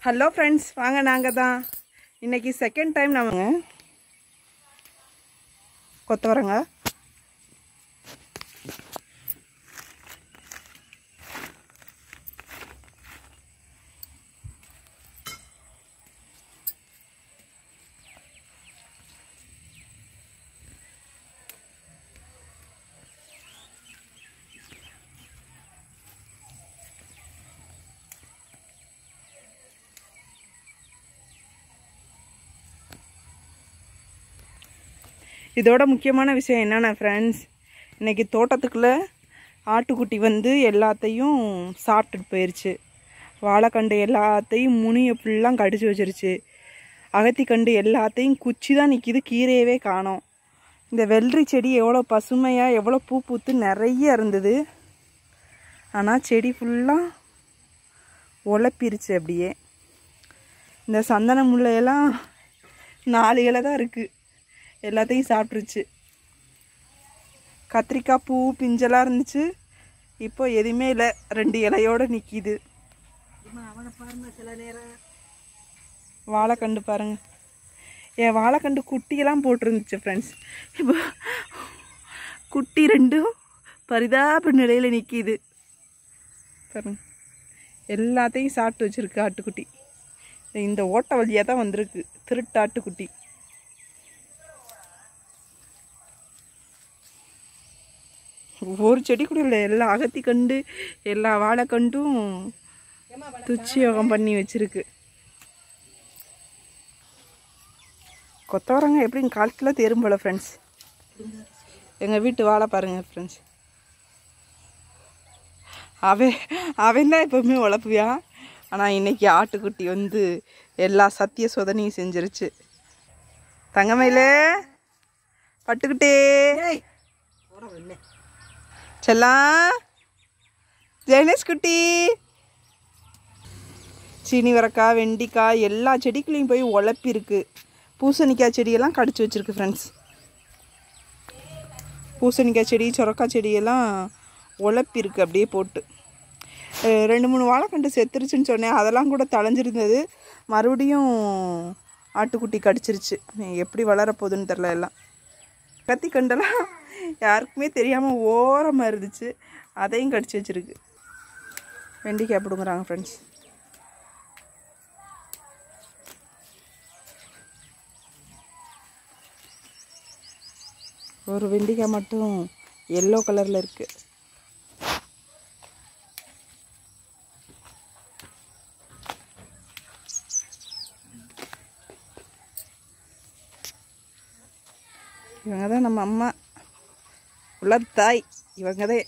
hello friends வாங்க நாங்கள் தான் இன்னைக்கு செகண்ட் டைம் நம்ம கொத்தவரங்க இதோட முக்கியமான விஷயம் என்னென்ன ஃப்ரெண்ட்ஸ் இன்னைக்கு தோட்டத்துக்குள்ளே ஆட்டுக்குட்டி வந்து எல்லாத்தையும் சாப்பிட்டுட்டு போயிடுச்சு வாழைக்கண்டு எல்லாத்தையும் முனியை ஃபுல்லாக கடிச்சு வச்சிருச்சு அகத்திக்கண்டு எல்லாத்தையும் குச்சி தான் நிற்கிது கீரையவே காணோம் இந்த வெள்ளரி செடி எவ்வளோ பசுமையாக எவ்வளோ பூ பூத்து நிறைய இருந்தது ஆனால் செடி ஃபுல்லாக உழப்பிருச்சு அப்படியே இந்த சந்தன முல்லையெல்லாம் நாலு இலை தான் இருக்குது எல்லாத்தையும் சாப்பிட்ருச்சு கத்திரிக்காய் பூ பிஞ்செல்லாம் இருந்துச்சு இப்போ எதுவுமே இல்லை ரெண்டு இலையோடு நிற்கிது வாழைக்கண்டு பாருங்க என் வாழைக்கண்டு குட்டியெல்லாம் போட்டிருந்துச்சு ஃப்ரெண்ட்ஸ் இப்போ குட்டி ரெண்டும் பரிதாப நிலையில் நிற்கிது பாருங்க எல்லாத்தையும் சாப்பிட்டு வச்சிருக்கு ஆட்டுக்குட்டி இந்த ஓட்ட வழியாக தான் வந்திருக்கு திருட்டு ஆட்டுக்குட்டி ஒரு செடி கூட இல்லை எல்லா அகத்தி கண்டு எல்லா வாழைக்கண்டும் துச்சியோகம் பண்ணி வச்சிருக்கு கொத்தவரங்க எப்படி கால் கிலோ தேரும் போல ஃப்ரெண்ட்ஸ் எங்கள் வீட்டு வாழை பாருங்கள் ஃப்ரெண்ட்ஸ் அவன் அவன் தான் எப்போவுமே உழப்புவியான் ஆனால் இன்னைக்கு ஆட்டுக்குட்டி வந்து எல்லா சத்திய சோதனையும் செஞ்சிருச்சு தங்கமயிலே பட்டுக்கிட்டே செல்லாம் ஜெயனேஷ் குட்டி சீனி வரக்காய் வெண்டிக்காய் எல்லா செடிக்குள்ளேயும் போய் உழப்பிருக்கு பூசணிக்காய் செடியெல்லாம் கடிச்சு வச்சிருக்கு ஃப்ரெண்ட்ஸ் பூசணிக்காய் செடி சுரக்காய் செடியெல்லாம் உழப்பிருக்கு அப்படியே போட்டு அஹ் ரெண்டு மூணு வாழைக்கண்டு செத்துருச்சுன்னு சொன்னேன் அதெல்லாம் கூட தளைஞ்சிருந்தது மறுபடியும் ஆட்டுக்குட்டி கடிச்சிருச்சு எப்படி வளரப்போகுதுன்னு தெரில எல்லாம் கத்தி கண்டெல்லாம் யாருக்குமே தெரியாமல் ஓரமாக இருந்துச்சு அதையும் கடிச்சு வச்சிருக்கு வெண்டிக்காய் பிடுங்குறாங்க ஃப்ரெண்ட்ஸ் ஒரு வெண்டிக்காய் மட்டும் எல்லோ கலரில் இருக்கு இவங்க தான் நம்ம அம்மா உள்ள தாய் இவங்க தான்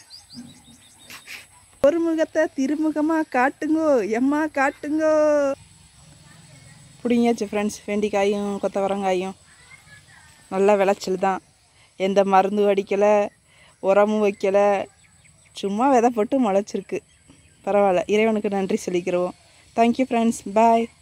ஒரு முகத்தை திருமுகமா காட்டுங்கோ எம்மா காட்டுங்கோ பிடிங்கியாச்சு ஃப்ரெண்ட்ஸ் வெண்டிக்காயும் கொத்தவரங்காயும் நல்ல விளைச்சல் தான் எந்த மருந்து அடிக்கலை உரமும் வைக்கலை சும்மா விதை போட்டு முளைச்சிருக்கு பரவாயில்ல இறைவனுக்கு நன்றி சொல்லிக்கிறோம் தேங்க்யூ ஃப்ரெண்ட்ஸ் பாய்